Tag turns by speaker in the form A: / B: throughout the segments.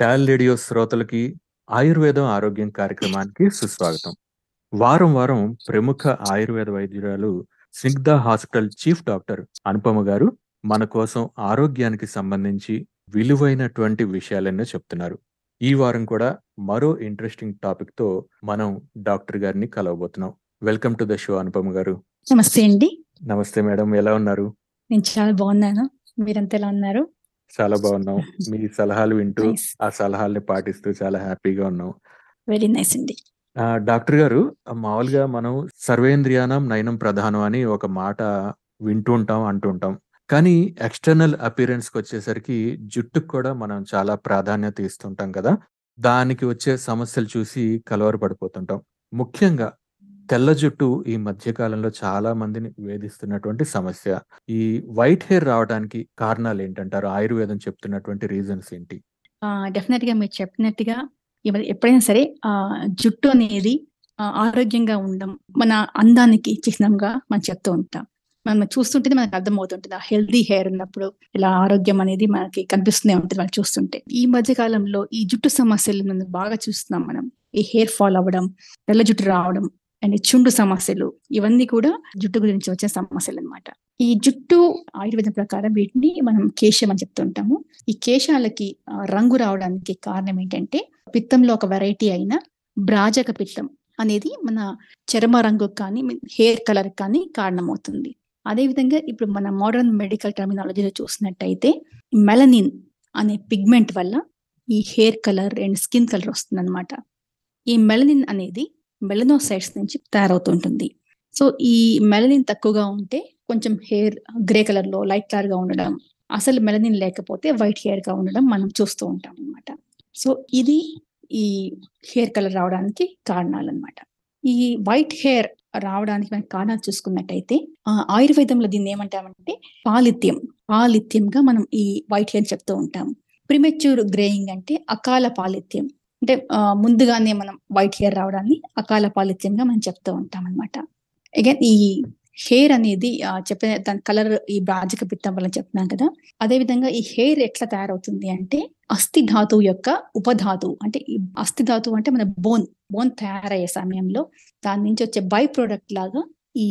A: Tall radio శ్రోతలకి ఆయుర్వేదం ఆరోగ్యం కార్యక్రమానికి సుస్వాగతం వారం వారం ప్రముఖ ఆయుర్వేద వైద్యురాలు Snigdha hospital chief doctor Anupama గారు మన కోసం ఆరోగ్యానికి సంబంధించి విలువైనటువంటి విషయాలన్నీ చెప్తున్నారు ఈ వారం కూడా మరో ఇంట్రెస్టింగ్ టాపిక్ తో మనం డాక్టర్ గారిని కలవబోతున్నాం welcome to the show Anupama గారు
B: నమస్తే అండి
A: నమస్తే మేడం ఎలా ఉన్నారు
B: నేను చాలా బాగున్నాను మీరంతా ఎలా ఉన్నారు
A: చాలా బాగున్నాం మీ సలహాలు వింటూ
B: నైస్
A: ఆ సలహాల్ని పాటిస్తూ చాలా హ్యాపీగా ఉన్నాం
B: వెరీ నైస్ అండి
A: ఆ, డాక్టర్ గారు మామూలుగా మనం సర్వేంద్రియానం నయనం ప్రధానం అని ఒక మాట వింటూ ఉంటాం అంటుంటాం కానీ ఎక్స్టర్నల్ అపిరెన్స్ కి వచ్చేసరికి జుట్టుకు కూడా మనం చాలా ప్రాధాన్యత ఇస్తుంటాం కదా దానికి వచ్చే సమస్యలు చూసి కలవరపడిపోతుంటాం ముఖ్యంగా తెల్ల జుట్టు ఈ మధ్య కాలంలో చాలా మందిని వేధిస్తున్నటువంటి సమస్య ఈ వైట్ హెయిర్ రావడానికి కారణాలు ఏంటంటారు ఆయుర్వేదం చెప్తున్నటువంటి రీజన్స్ ఏంటి
B: డెఫినెట్ గా మీరు చెప్పినట్టుగా ఎవ- ఎప్పుడైనా సరే ఆ జుట్టు అనేది ఆ, ఆరోగ్యంగా ఉండడం మన అందానికి చిహ్నంగా మనం చెప్తూ ఉంటాం మనం చూస్తుంటే మనకు అర్థమవుతుంటుంది ఆ హెల్దీ హెయిర్ ఉన్నప్పుడు ఇలా ఆరోగ్యం అనేది మనకి కనిపిస్తూనే ఉంటుంది మనం చూస్తుంటే ఈ మధ్య కాలంలో ఈ జుట్టు సమస్యలు మనం బాగా చూస్తున్నాం మనం ఈ హెయిర్ ఫాల్ అవ్వడం తెల్ల జుట్టు రావడం అండ్ చుండు సమస్యలు ఇవన్నీ కూడా జుట్టు గురించి వచ్చే సమస్యలు అన్నమాట ఈ జుట్టు ఆయుర్వేదం ప్రకారం వీటిని మనం కేశం అని చెప్తుంటాము ఈ కేశాలకి ఆ, రంగు రావడానికి కారణం ఏంటంటే పిత్తంలో ఒక వెరైటీ అయిన బ్రాజక పిత్తం అనేది మన చర్మ రంగు కానీ హెయిర్ కలర్ కానీ కారణమవుతుంది అదేవిధంగా ఇప్పుడు మన మోడర్న్ మెడికల్ టర్మినాలజీలో చూసినట్టయితే మెలనిన్ అనే పిగ్మెంట్ వల్ల ఈ hair colour and skin colour వస్తుందన్నమాట ఈ మెలనిన్ అనేది మెలనోసైట్స్ నుంచి తయారవుతుంటుంది సో ఈ మెలనిన్ తక్కువగా ఉంటే కొంచెం హెయిర్ గ్రే కలర్ లో లైట్ కలర్ గా ఉండడం అసలు మెలనిన్ లేకపోతే వైట్ హెయిర్ గా ఉండడం మనం చూస్తూ ఉంటాం అన్నమాట సో ఇది ఈ హెయిర్ కలర్ రావడానికి కారణాలు అన్నమాట ఈ వైట్ హెయిర్ రావడానికి మనకి కారణాలు చూసుకున్నట్టయితే ఆ, ఆయుర్వేదంలో దీన్ని ఏమంటామంటే పాలిత్యం పాలిత్యంగా మనం ఈ వైట్ హెయిర్ చెప్తూ ఉంటాం ప్రిమెచ్యూర్ గ్రేయింగ్ అంటే అకాల పాలిత్యం అంటే ఆ, ముందుగానే మనం వైట్ హెయిర్ రావడాన్ని అకాల పాలిత్యంగా మనం చెప్తూ ఉంటాం అనమాట అగైన్ ఈ హెయిర్ అనేది ఆ, చెప్పిన దాని కలర్ ఈ బ్రాజక పిత్తం వల్ల చెప్తున్నాం కదా అదే విధంగా ఈ హెయిర్ ఎట్లా తయారవుతుంది అంటే అస్థి ధాతువు యొక్క ఉపధాతువు అంటే ఈ అస్థి ధాతువు అంటే మన బోన్ బోన్ తయారయ్యే సమయంలో దాని నుంచి వచ్చే బై ప్రోడక్ట్ లాగా ఈ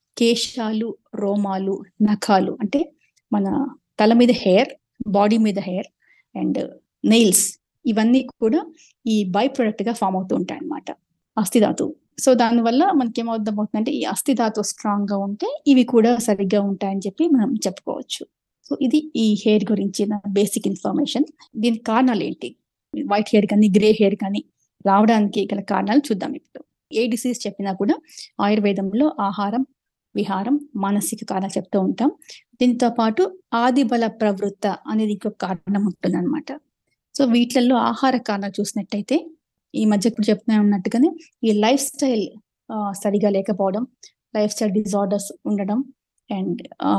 B: కేశాలు రోమాలు నఖాలు అంటే మన తల మీద హెయిర్ బాడీ మీద హెయిర్ అండ్ నెయిల్స్ ఇవన్నీ కూడా ఈ బై ప్రొడక్ట్ గా ఫామ్ అవుతూ ఉంటాయి అన్నమాట అస్థి ధాతువు సో దానివల్ల మనకి ఏమవుతుందంటే ఈ అస్థి ధాతువు స్ట్రాంగ్ గా ఉంటే ఇవి కూడా సరిగ్గా ఉంటాయని చెప్పి మనం చెప్పుకోవచ్చు సో ఇది ఈ హెయిర్ గురించి బేసిక్ ఇన్ఫర్మేషన్ దీనికి కారణాలు ఏంటి వైట్ హెయిర్ కానీ గ్రే హెయిర్ కానీ రావడానికి గల కారణాలు చూద్దాం ఇప్పుడు ఏ డిసీజ్ చెప్పినా కూడా ఆయుర్వేదంలో ఆహారం విహారం మానసిక కారణాలు చెప్తూ ఉంటాం దీంతో పాటు ఆదిబల ప్రవృత్త అనేది ఇంకొక కారణం ఉంటుంది అనమాట సో వీటిల్లో ఆహార కారణాలు చూసినట్టయితే ఈ మధ్య ఇప్పుడు చెప్తున్నా ఉన్నట్టుగానే ఈ లైఫ్ స్టైల్ సరిగా లేకపోవడం లైఫ్ స్టైల్ డిజార్డర్స్ ఉండడం అండ్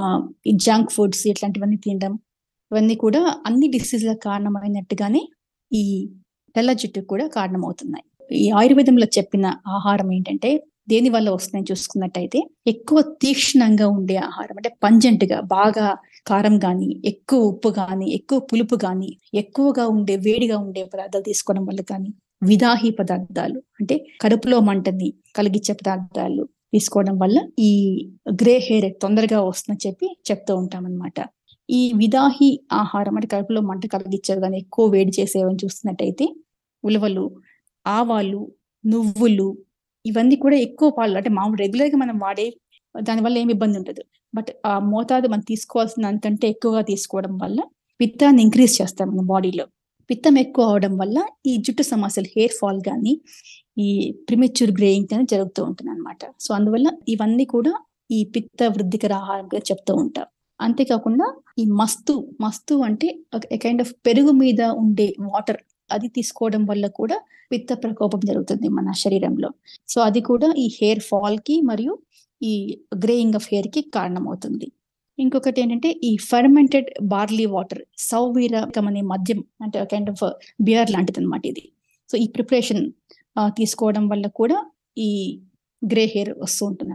B: ఈ జంక్ ఫుడ్స్ ఇట్లాంటివన్నీ తినడం ఇవన్నీ కూడా అన్ని డిసీజ్ల కారణమైనట్టుగానే ఈ తెల్ల జుట్టుకు కూడా కారణమవుతున్నాయి ఈ ఆయుర్వేదంలో చెప్పిన ఆహారం ఏంటంటే దేని వల్ల వస్తుందని చూసుకున్నట్టయితే ఎక్కువ తీక్ష్ణంగా ఉండే ఆహారం అంటే పంజెంట్ గా బాగా కారం గాని ఎక్కువ ఉప్పు గాని ఎక్కువ పులుపు గాని ఎక్కువగా ఉండే వేడిగా ఉండే పదార్థాలు తీసుకోవడం వల్ల కానీ విదాహి పదార్థాలు అంటే కడుపులో మంటని కలిగించే పదార్థాలు తీసుకోవడం వల్ల ఈ గ్రే హెయిర్ తొందరగా వస్తుందని చెప్పి చెప్తూ ఉంటాం అనమాట ఈ విదాహి ఆహారం అంటే కడుపులో మంట కలిగించేవి కానీ ఎక్కువ వేడి చేసేవని చూస్తున్నట్టయితే ఉలవలు ఆవాలు నువ్వులు ఇవన్నీ కూడా ఎక్కువ పాలు అంటే మామూలు రెగ్యులర్ గా మనం వాడే దానివల్ల ఏమి ఇబ్బంది ఉండదు బట్ ఆ మోతాదు మనం తీసుకోవాల్సిన దానికంటే ఎక్కువగా తీసుకోవడం వల్ల పిత్తాన్ని ఇంక్రీజ్ చేస్తాం మన బాడీలో పిత్తం ఎక్కువ అవడం వల్ల ఈ జుట్టు సమస్యలు హెయిర్ ఫాల్ కానీ ఈ ప్రిమెచ్యూర్ గ్రేయింగ్ కానీ జరుగుతూ ఉంటుంది అనమాట సో అందువల్ల ఇవన్నీ కూడా ఈ పిత్త వృద్ధికర ఆహారం కింద చెప్తూ ఉంటాం అంతేకాకుండా ఈ మస్తు మస్తు అంటే ఒక కైండ్ ఆఫ్ పెరుగు మీద ఉండే వాటర్ అది తీసుకోవడం వల్ల కూడా పిత్త ప్రకోపం జరుగుతుంది మన శరీరంలో సో అది కూడా ఈ హెయిర్ ఫాల్ కి మరియు ఈ గ్రేయింగ్ ఆఫ్ హెయిర్ కి కారణమవుతుంది ఇంకొకటి ఏంటంటే ఈ ఫర్మెంటెడ్ బార్లీ వాటర్ సౌవీరకం అనే మద్యం అంటే కైండ్ ఆఫ్ బియర్ లాంటిది అనమాట ఇది సో ఈ ప్రిపరేషన్ తీసుకోవడం వల్ల కూడా ఈ గ్రే హెయిర్ వస్తూ ఉంటుంది అనమాట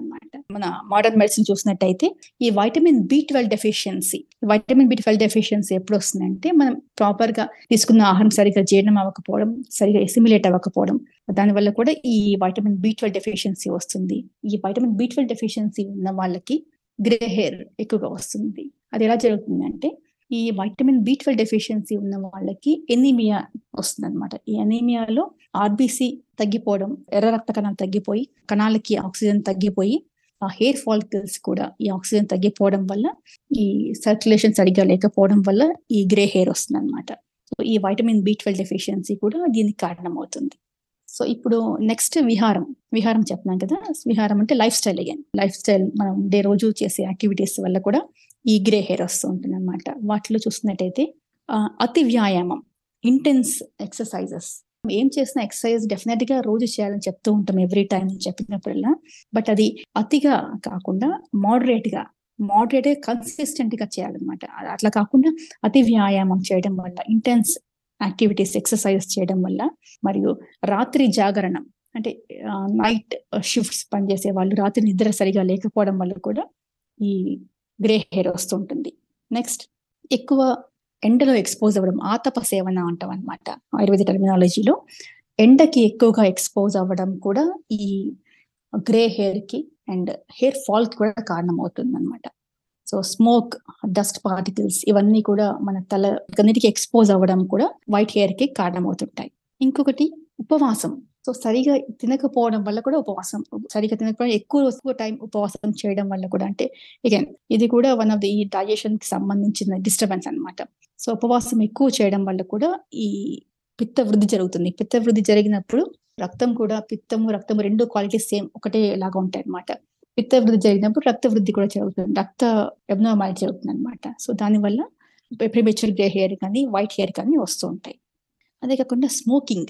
B: మన మోడర్న్ మెడిసిన్ చూసినట్టయితే ఈ vitamin B twelve deficiency vitamin B twelve deficiency ఎప్పుడు వస్తుందంటే మనం ప్రాపర్ గా తీసుకున్న ఆహారం సరిగా జీర్ణం అవ్వకపోవడం సరిగా ఎసిమిలేట్ అవ్వకపోవడం దానివల్ల కూడా ఈ వైటమిన్ బి ట్వెల్వ్ డెఫిషియన్సీ వస్తుంది ఈ వైటమిన్ బి ట్వెల్వ్ డెఫిషియన్సీ ఉన్న వాళ్ళకి గ్రే హెయిర్ ఎక్కువగా వస్తుంది అది ఎలా జరుగుతుంది అంటే ఈ వైటమిన్ బి ట్వెల్వ్ డెఫిషియన్సీ ఉన్న వాళ్ళకి ఎనీమియా వస్తుంది అనమాట ఈ ఎనీమియాలో ఆర్బీసీ తగ్గిపోవడం ఎర్ర రక్త కణాలు తగ్గిపోయి కణాలకి ఆక్సిజన్ తగ్గిపోయి ఆ హెయిర్ ఫాలికల్స్ కూడా ఈ ఆక్సిజన్ తగ్గిపోవడం వల్ల ఈ సర్క్యులేషన్ సరిగ్గా లేకపోవడం వల్ల ఈ గ్రే హెయిర్ వస్తుంది అనమాట సో ఈ వైటమిన్ బి ట్వెల్వ్ డెఫిషియన్సీ కూడా దీనికి కారణమవుతుంది సో ఇప్పుడు నెక్స్ట్ విహారం విహారం చెప్తున్నాం కదా విహారం అంటే lifestyle again lifestyle మనం డే రోజు చేసే యాక్టివిటీస్ వల్ల కూడా ఈ గ్రే హెయిర్ వస్తూ ఉంటుంది అనమాట వాటిలో చూస్తున్నట్టయితే ఆ, అతి వ్యాయామం ఇంటెన్స్ ఎక్సర్సైజెస్ ఏం చేసిన ఎక్సర్సైజ్ డెఫినెట్ గా రోజు చేయాలని చెప్తూ ఉంటాం ఎవ్రీ టైం చెప్పినప్పుడల్లా బట్ అది అతిగా కాకుండా మోడరేట్ గా మోడరేట్ గా కన్సిస్టెంట్ గా చేయాలన్నమాట అ- అట్లా కాకుండా అతి వ్యాయామం చేయడం వల్ల ఇంటెన్స్ యాక్టివిటీస్ ఎక్సర్సైజ్ చేయడం వల్ల మరియు రాత్రి జాగరణం అంటే నైట్ షిఫ్ట్స్ పనిచేసే వాళ్ళు రాత్రి నిద్ర సరిగా లేకపోవడం వల్ల కూడా ఈ గ్రే హెయిర్ వస్తుంటుంది నెక్స్ట్ ఎక్కువ ఎండలో ఎక్స్పోజ్ అవ్వడం ఆతప సేవన అంటాం అనమాట ఆయుర్వేద టెర్మినాలజీలో ఎండకి ఎక్కువగా ఎక్స్పోజ్ అవ్వడం కూడా ఈ గ్రే హెయిర్ కి అండ్ హెయిర్ ఫాల్ కి కూడా కారణం అవుతుంది అనమాట సో స్మోక్ డస్ట్ పార్టికల్స్ ఇవన్నీ కూడా మన తల అన్నిటికీ ఎక్స్పోజ్ అవ్వడం కూడా వైట్ హెయిర్ కి కారణమవుతుంటాయి ఇంకొకటి ఉపవాసం సో సరిగా తినకపోవడం వల్ల కూడా ఉపవాసం సరిగా తినకపోవడం ఎక్కువ ఎక్కువ టైం ఉపవాసం చేయడం వల్ల కూడా అంటే అగైన్ ఇది కూడా వన్ ఆఫ్ ది ఈ డైజెషన్ కి సంబంధించిన డిస్టర్బెన్స్ అన్నమాట సో ఉపవాసం ఎక్కువ చేయడం వల్ల కూడా ఈ పిత్త వృద్ధి జరుగుతుంది పిత్త వృద్ధి జరిగినప్పుడు రక్తం కూడా పిత్తము రక్తము రెండు క్వాలిటీస్ సేమ్ ఒకటే లాగా ఉంటాయి అన్నమాట పిత్త వృద్ధి జరిగినప్పుడు రక్త వృద్ధి కూడా జరుగుతుంది రక్త అబ్నార్మాలిటీ జరుగుతుంది అనమాట సో దానివల్ల ప్రిమెచ్యూర్ గ్రే హెయిర్ కానీ వైట్ హెయిర్ కానీ వస్తూ ఉంటాయి అదే కాకుండా స్మోకింగ్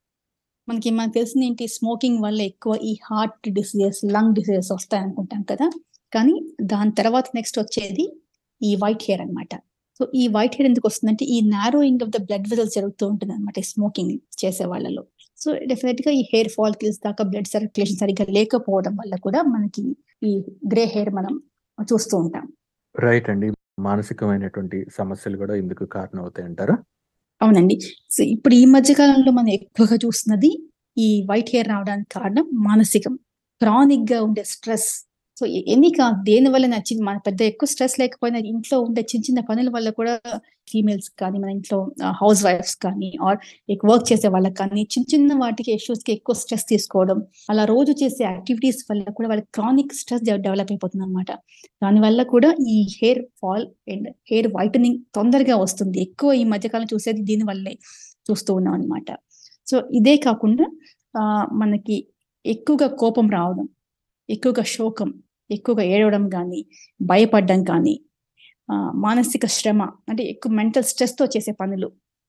B: మనకి మనకు తెలిసింది ఏంటి స్మోకింగ్ వల్ల ఎక్కువ ఈ హార్ట్ డిసీజెస్ లంగ్ డిసీజెస్ వస్తాయి అనుకుంటాం కదా కానీ దాని తర్వాత నెక్స్ట్ వచ్చేది ఈ వైట్ హెయిర్ అన్నమాట సో ఈ వైట్ హెయిర్ ఎందుకు వస్తుందంటే ఈ narrowing of the blood vessels జరుగుతూ ఉంటుంది అనమాట స్మోకింగ్ చేసే వాళ్ళలో సో డెఫినెట్ గా ఈ హెయిర్ ఫాలికల్స్ దాకా బ్లడ్ సర్క్యులేషన్ సరిగ్గా లేకపోవడం వల్ల కూడా మనకి ఈ గ్రే హెయిర్ మనం చూస్తూ ఉంటాం
A: రైట్ అండి మానసికమైనటువంటి సమస్యలు కూడా ఇందుకు కారణం అవుతాయి అంటారా
B: అవునండి సో ఇప్పుడు ఈ మధ్య కాలంలో మనం ఎక్కువగా చూస్తున్నది ఈ వైట్ హెయిర్ రావడానికి కారణం మానసికం క్రానిక్ గా ఉండే స్ట్రెస్ సో ఎన్ని కాదు దేని వల్ల నచ్చింది మన పెద్ద ఎక్కువ స్ట్రెస్ లేకపోయినా ఇంట్లో ఉండే చిన్న చిన్న పనుల వల్ల కూడా ఫీమేల్స్ కానీ మన ఇంట్లో హౌస్ వైఫ్స్ కానీ ఆర్ వర్క్ చేసే వాళ్ళకి కానీ చిన్న చిన్న వాటికి ఇష్యూస్ కి ఎక్కువ స్ట్రెస్ తీసుకోవడం అలా రోజు చేసే యాక్టివిటీస్ వల్ల కూడా వాళ్ళకి క్రానిక్ స్ట్రెస్ డెవలప్ అయిపోతుంది అనమాట దానివల్ల కూడా ఈ hair fall and hair whitening తొందరగా వస్తుంది ఎక్కువ ఈ మధ్యకాలం చూసేది దీని వల్లే చూస్తూ ఉన్నాం అనమాట సో ఇదే కాకుండా ఆ మనకి ఎక్కువగా కోపం రావడం ఎక్కువగా శోకం ఎక్కువగా ఏడవడం కానీ భయపడడం కానీ ఆ, మానసిక శ్రమ అంటే ఎక్కువ మెంటల్ స్ట్రెస్ తో చేసే పనులు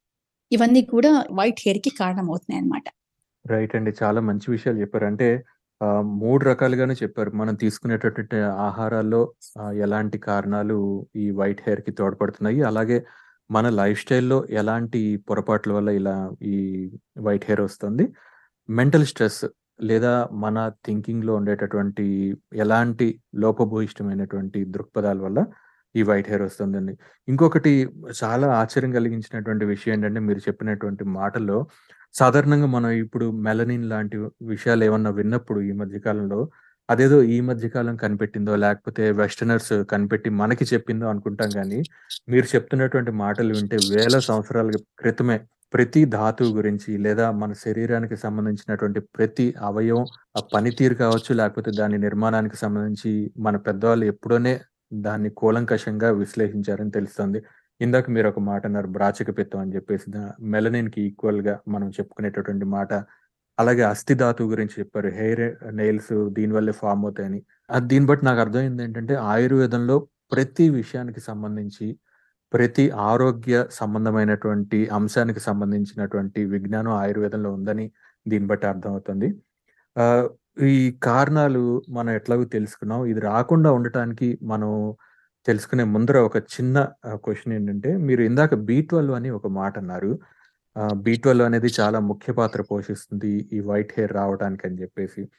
B: ఇవన్నీ కూడా వైట్ హెయిర్ కి కారణం అవుతున్నాయి అన్నమాట
A: రైట్ అండి చాలా మంచి విషయాలు చెప్పారు అంటే ఆ, మూడు రకాలుగానే చెప్పారు మనం తీసుకునేటటువంటి ఆహారాల్లో ఆ, ఎలాంటి కారణాలు ఈ వైట్ హెయిర్ కి తోడ్పడుతున్నాయి అలాగే మన లైఫ్ స్టైల్లో ఎలాంటి పొరపాట్ల వల్ల ఇలా ఈ వైట్ హెయిర్ వస్తుంది మెంటల్ స్ట్రెస్ లేదా మన థింకింగ్ లో ఉండేటటువంటి ఎలాంటి లోపభూయిష్టమైనటువంటి దృక్పథాల వల్ల ఈ వైట్ హెయిర్ వస్తుందండి ఇంకొకటి చాలా ఆశ్చర్యం కలిగించినటువంటి విషయం ఏంటంటే మీరు చెప్పినటువంటి మాటల్లో సాధారణంగా మనం ఇప్పుడు మెలనిన్ లాంటి విషయాలు ఏమన్నా విన్నప్పుడు ఈ మధ్య కాలంలో అదేదో ఈ మధ్య కాలం కనిపెట్టిందో లేకపోతే వెస్టర్నర్స్ కనిపెట్టి మనకి చెప్పిందో అనుకుంటాం కానీ మీరు చెప్తున్నటువంటి మాటలు వింటే వేల సంవత్సరాల క్రితమే ప్రతి ధాతువు గురించి లేదా మన శరీరానికి సంబంధించినటువంటి ప్రతి అవయవం ఆ పనితీరు కావచ్చు లేకపోతే దాని నిర్మాణానికి సంబంధించి మన పెద్దవాళ్ళు ఎప్పుడోనే దాన్ని కూలంకషంగా విశ్లేషించారని తెలుస్తుంది ఇందాక మీరు ఒక మాట అన్నారు బ్రాచక పిత్తం అని చెప్పేసి మెలనిన్ కి ఈక్వల్ గా మనం చెప్పుకునేటటువంటి మాట అలాగే అస్థి ధాతువు గురించి చెప్పారు హెయిర్ నెయిల్స్ దీనివల్లే ఫామ్ అవుతాయని అది దీన్ని బట్టి నాకు అర్థమైంది ఏంటంటే ఆయుర్వేదంలో ప్రతి విషయానికి సంబంధించి ప్రతి ఆరోగ్య సంబంధమైనటువంటి అంశానికి సంబంధించినటువంటి విజ్ఞానం ఆయుర్వేదంలో ఉందని దీన్ని బట్టి అర్థమవుతుంది ఆ, ఈ కారణాలు మనం ఎట్లాగో తెలుసుకున్నాం ఇది రాకుండా ఉండటానికి మనం తెలుసుకునే ముందర ఒక చిన్న క్వశ్చన్ ఏంటంటే మీరు ఇందాక బీ ట్వెల్వ్ అని ఒక మాట అన్నారు బీ ట్వెల్వ్ అనేది చాలా ముఖ్య పాత్ర పోషిస్తుంది ఈ వైట్ హెయిర్ రావడానికి అని చెప్పేసి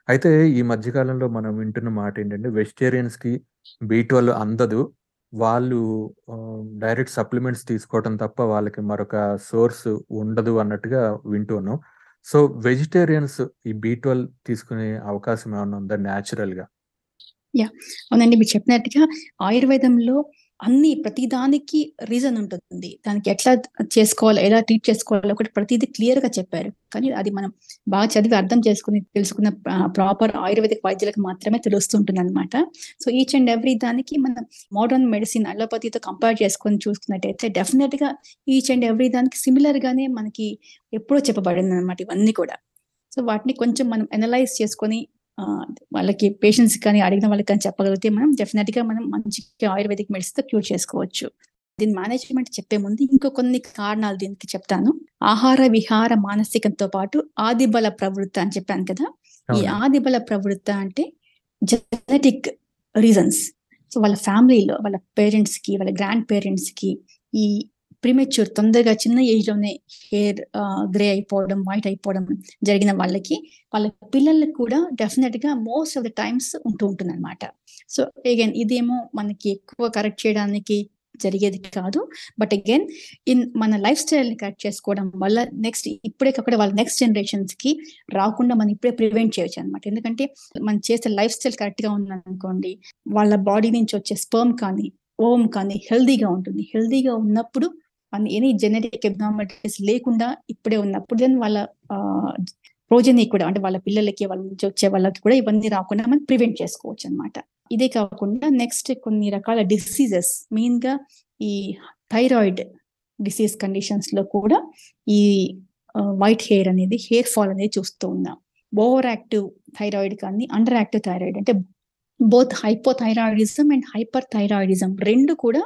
A: అయితే ఈ మధ్య కాలంలో మనం వింటున్న మాట ఏంటంటే వెజిటేరియన్స్‌కి బి12 అందదు. వాళ్ళు ఆహ్, డైరెక్ట్ సప్లిమెంట్స్ తీసుకోవటం తప్ప వాళ్ళకి మరొక సోర్స్ ఉండదు అన్నట్టుగా వింటూ ఉన్నాం. సో, వెజిటేరియన్స్ ఈ బి12 తీసుకునే అవకాశం ఏమన్నా ఉందా న్యాచురల్‌గా?
B: యాహ్! అవునండి. మీరు చెప్పినట్టుగా ఆయుర్వేదంలో అన్ని ప్రతి దానికి రీజన్ ఉంటుంది. దానికి ఎట్లా చేసుకోవాలో, ఎలా ట్రీట్ చేసుకోవాలో కూడా ప్రతీది క్లియర్‌గా చెప్పారు. కానీ అది మనం బాగా చదివి అర్థం చేసుకొని, తెలుసుకున్న ఆహ్, ప్రాపర్ ఆయుర్వేదిక్ వైద్యులకు మాత్రమే తెలుస్తుంటుందనమాట. సో, ఈచ్ అండ్ ఎవ్రీ దానికి మనం మోడర్న్ మెడిసిన్ అలోపతితో కంపేర్ చేసుకొని చూసుకున్నట్టయితే డెఫినిట్‌గా ఈచ్ అండ్ ఎవ్రీ దానికి సిమిలర్‌గానే మనకి ఎప్పుడో చెప్పబడిందనమాట ఇవన్నీ కూడా. సో, వాటిని కొంచెం మనం అనలైజ్ చేసుకొని ఆహ్, వాళ్ళకి పేషెంట్స్‌కి కానీ, అడిగిన వాళ్ళకి కానీ చెప్పగలిగితే మనం డెఫినిట్‌గా మనం మంచిగా ఆయుర్వేదిక్ మెడిసిన్‌తో క్యూర్ చేసుకోవచ్చు. దీని మేనేజ్‌మెంట్ చెప్పే ముందు ఇంకో కొన్ని కారణాలు దీనికి చెప్తాను. ఆహార, విహార, మానసికంతో పాటు ఆదిబల ప్రవృత్త అని చెప్పాను కదా! ఈ
A: అవునండి.
B: ఆదిబల ప్రవృత్త అంటే జెనెటిక్ రీజన్స్. సో, వాళ్ళ ఫ్యామిలీలో వాళ్ళ పేరెంట్స్‌కి, వాళ్ళ గ్రాండ్ పేరెంట్స్‌కి ఈ ప్రీమెచ్యూర్ తొందరగా చిన్న ఏజ్‌లోనే హెయిర్ ఆహ్, గ్రే అయిపోవడం, వైట్ అయిపోవడం జరిగిన వాళ్ళకి, వాళ్ళ పిల్లలకి కూడా డెఫినిట్‌గా మోస్ట్ ఆఫ్ ద టైమ్స్ ఉంటూ ఉంటుందనమాట. సో, అగైన్ ఇదేమో మనకి ఎక్కువ కరెక్ట్ చేయడానికి జరిగేది కాదు. బట్ అగైన్ ఇన్ మన లైఫ్ స్టైల్‌ని కరెక్ట్ చేసుకోవడం వల్ల నెక్స్ట్ ఇప్పటికప్పుడే వాళ్ళ నెక్స్ట్ జనరేషన్స్‌కి రాకుండా మనం ఇప్పుడే ప్రివెంట్ చేయొచ్చనమాట. ఎందుకంటే మనం చేసే లైఫ్ స్టైల్ కరెక్ట్‌గా ఉందనుకోండి, వాళ్ళ బాడీ నుంచి వచ్చే స్పెర్మ్ కానీ, ఓవమ్ కానీ హెల్తీగా ఉంటుంది. హెల్తీగా ఉన్నప్పుడు అండ్ ఎనీ జెనెటిక్ అబ్నార్మాలిటీస్ లేకుండా ఇప్పుడే ఉన్నప్పుడు దెన్ వాళ్ళ ఆహ్, ప్రోజనీ కూడా అంటే వాళ్ళ పిల్లలకి, వాళ్ళ నుంచి వచ్చే వాళ్ళకి కూడా ఇవన్నీ రాకుండా మనం ప్రివెంట్ చేసుకోవచ్చనమాట. ఇదే కాకుండా నెక్స్ట్ కొన్ని రకాల డిసీజెస్ మెయిన్‌గా ఈ థైరాయిడ్ డిసీజ్ కండిషన్స్‌లో కూడా ఈ ఆహ్, వైట్ హెయిర్ అనేది, హెయిర్ ఫాల్ అనేది చూస్తూ ఉన్నాం. ఓవర్ యాక్టివ్ థైరాయిడ్ కానీ, అండర్ యాక్టివ్ థైరాయిడ్ అంటే both hypothyroidism and hyper thyroidism 2 కూడా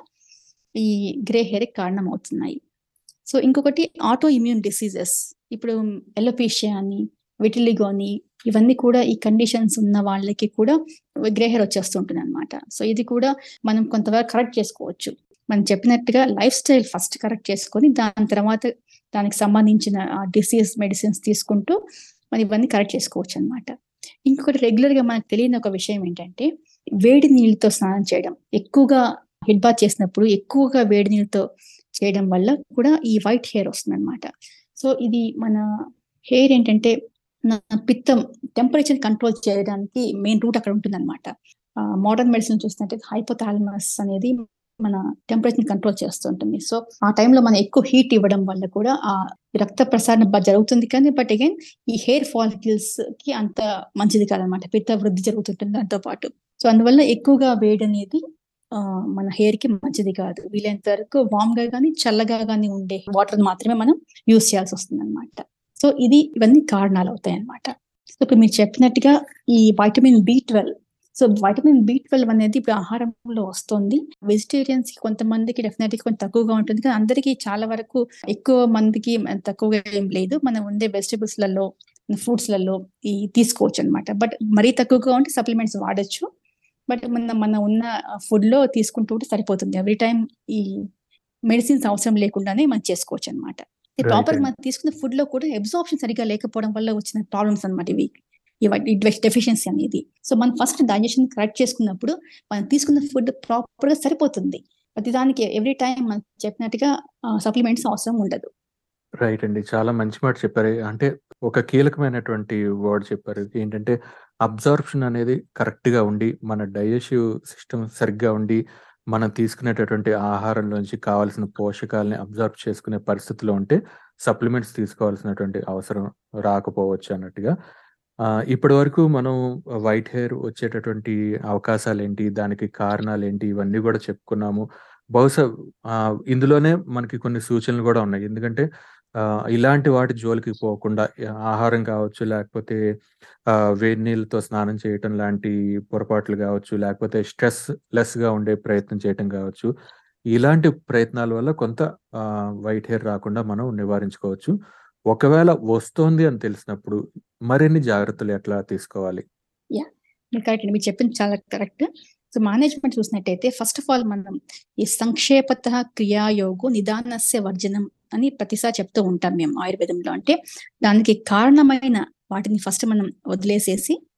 B: ఈ గ్రే హెయిర్‌కి కారణమవుతున్నాయి. సో, ఇంకొకటి ఆటో ఇమ్యూన్ డిసీజెస్. ఇప్పుడు ఎలోపేషియా అని, విటిలిగో అని ఇవన్నీ కూడా ఈ కండిషన్స్ ఉన్న వాళ్ళకి కూడా గ్రే హెయిర్ వచ్చేస్తూ ఉంటుందనమాట. సో, ఇది కూడా మనం కొంతవరకు కరెక్ట్ చేసుకోవచ్చు. మనం చెప్పినట్టుగా లైఫ్ స్టైల్ ఫస్ట్ కరెక్ట్ చేసుకొని, దాని తర్వాత దానికి సంబంధించిన ఆహ్, డిసీజ్ మెడిసిన్స్ తీసుకుంటూ మనం ఇవన్నీ కరెక్ట్ చేసుకోవచ్చనమాట. ఇంకొకటి రెగ్యులర్‌గా మనకు తెలియని ఒక విషయం ఏంటంటే, వేడి నీళ్ళతో స్నానం చేయడం. ఎక్కువగా హెడ్ బాత్ చేసినప్పుడు ఎక్కువగా వేడి నీళ్ళతో చేయడం వల్ల కూడా ఈ వైట్ హెయిర్ వస్తుందనమాట. సో, ఇది మన హెయిర్ ఏంటంటే నా పిత్తం టెంపరేచర్ కంట్రోల్ చేయడానికి మెయిన్ రూట్ అక్కడ ఉంటుందనమాట. ఆహ్, మోడర్న్ మెడిసిన్ చూసినట్టయితే హైపోథాలమస్ అనేది మన టెంపరేచర్‌ని కంట్రోల్ చేస్తూ ఉంటుంది. సో, ఆ టైంలో మనం ఎక్కువ హీట్ ఇవ్వడం వల్ల కూడా ఆ రక్త ప్రసరణ బా జరుగుతుంది కానీ బట్ అగైన్ ఈ హెయిర్ ఫాలికల్స్‌కి అంత మంచిది కాదనమాట. పిత్త వృద్ధి జరుగుతుంటుంది దాంతో పాటు. సో, అందువల్ల ఎక్కువగా వేడనేది ఆహ్, మన హెయిర్‌కి మంచిది కాదు. వీలైనంత వరకు వార్మ్‌గా గాని, చల్లగా గాని ఉండే వాటర్ మాత్రమే మనం యూజ్ చేయాల్సొస్తుందనమాట. సో, ఇది ఇవన్నీ కారణాలవుతాయన్నమాట. సో, ఇప్పుడు మీరు చెప్పినట్టుగా ఈ వైటమిన్ బి12 సో, వైటమిన్ బి12 అనేది ఇప్పుడు ఆహారంలో వస్తుంది. వెజిటేరియన్స్‌కి కొంతమందికి డెఫినెట్‌గా కొంచెం తక్కువగా ఉంటుంది. కానీ అందరికీ చాలా వరకు ఎక్కువ మందికి తక్కువగా ఏం లేదు. మనం ఉండే వెజిటబుల్స్‌లలో, ఫ్రూట్స్‌లలో ఈ తీసుకోవచ్చనమాట. బట్ మరీ తక్కువగా ఉంటే సప్లిమెంట్స్ వాడొచ్చు. బట్ మన మన ఉన్న ఫుడ్‌లో తీసుకుంటూ ఉంటే సరిపోతుంది. ఎవ్రీ టైమ్ ఈ మెడిసిన్స్ అవసరం లేకుండానే మనం చేసుకోవచ్చనమాట.
A: రైట్
B: ప్రాపర్‌గా
A: అండి.
B: మనం తీసుకున్న ఫుడ్‌లో కూడా అబ్సార్ప్షన్ సరిగ్గా లేకపోవడం వల్ల వచ్చిన ప్రాబ్లమ్స్ అనమాట ఇవి. ఇవ ఈ డెఫిషియన్సీ అనేది. సో, మనం ఫస్ట్ డైజెషన్ కరెక్ట్ చేసుకున్నప్పుడు మనం తీసుకున్న ఫుడ్ ప్రాపర్‌గా సరిపోతుంది. ప్రతిదానికి ఎవ్రీ టైమ్ మనం చెప్పినట్టుగా ఆహ్, సప్లిమెంట్స్ అవసరం ఉండదు.
A: రైట్ అండి. చాలా మంచి మాట చెప్పారు. అంటే ఒక కీలకమైనటువంటి వర్డ్ చెప్పారు. ఏంటంటే అబ్జార్ప్షన్ అనేది కరెక్ట్‌గా ఉండి, మన డైజెస్టివ్ సిస్టమ్ సరిగ్గా ఉండి, మనం తీసుకునేటటువంటి ఆహారంలోంచి కావాల్సిన పోషకాలని అబ్జార్బ్ చేసుకునే పరిస్థితిలో ఉంటే సప్లిమెంట్స్ తీసుకోవాల్సినటువంటి అవసరం రాకపోవచ్చు అన్నట్టుగా. ఆహ్, ఇప్పటివరకు మనం వైట్ హెయిర్ వచ్చేటటువంటి అవకాశాలేంటి? దానికి కారణాలేంటి? ఇవన్నీ గూడా చెప్పుకున్నాము. బహుశా ఆహ్, ఇందులోనే మనకి కొన్ని సూచనలు గూడా ఉన్నాయి. ఎందుకంటే ఆహ్, ఇలాంటి వాటి జోలికి పోకుండా ఆహారం కావచ్చు, లేకపోతే ఆహ్, వేడి నీళ్ళతో స్నానం చేయటం లాంటి పొరపాట్లు గావచ్చు, లేకపోతే స్ట్రెస్ లెస్‌గా ఉండే ప్రయత్నం చేయటం గావచ్చు. ఇలాంటి ప్రయత్నాల వల్ల కొంత ఆహ్, వైట్ హెయిర్ రాకుండా మనం నివారించుకోవచ్చు. ఒకవేళ వస్తోంది అని తెలిసినప్పుడు మరిన్ని జాగ్రత్తలు ఎట్లా తీసుకోవాలి?
B: యాహ్! మీరు కరెక్ట్ అండి. మీరు చెప్పింది చాలా కరెక్ట్. సో, మేనేజ్‌మెంట్ చూసినట్టయితే ఫస్ట్ ఆఫ్ ఆల్ మనం ఈ సంక్షేపతః క్రియాయోగో నిదానస్య వర్జనం అని ప్రతిసారి చెప్తూ ఉంటాం మేము ఆయుర్వేదంలో. అంటే దానికి కారణమైన వాటిని ఫస్ట్ మనం వదిలేసేసి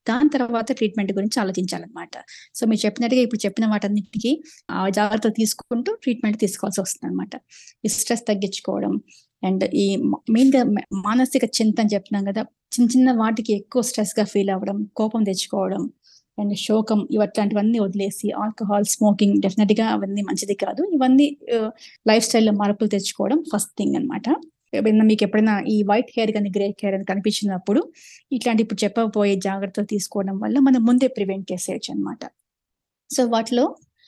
B: దాని తర్వాత ట్రీట్మెంట్ గురించి ఆలోచించాలన్నమాట సో మీరు చెప్పినట్టుగా ఇప్పుడు చెప్పిన వాటన్నిటికీ ఆ జాగ్రత్త తీసుకుంటూ ట్రీట్మెంట్ తీసుకోవాల్సి వస్తుంది అనమాట ఈ స్ట్రెస్ తగ్గించుకోవడం అండ్ ఈ మెయిన్ గా మ- మానసిక చింత అని చెప్తున్నాం కదా చిన్న చిన్న వాటికి ఎక్కువ స్ట్రెస్ గా ఫీల్ అవ్వడం కోపం తెచ్చుకోవడం అండ్ శోకం ఇవట్లాంటివన్నీ వదిలేసి ఆల్కహాల్ స్మోకింగ్ డెఫినెట్ గా అవన్నీ మంచిది కాదు ఇవన్నీ లైఫ్ స్టైల్లో మార్పులు తెచ్చుకోవడం ఫస్ట్ థింగ్ అన్నమాట ఎప్పుడైనా మీకు ఎప్పుడైనా ఈ వైట్ హెయిర్ కానీ గ్రే హెయిర్ అని కనిపించినప్పుడు ఇట్లాంటి ఇప్పుడు చెప్పబోయే జాగ్రత్తలు తీసుకోవడం వల్ల మనం ముందే ప్రివెంట్ చేసేయచ్చు అనమాట సో వాటిలో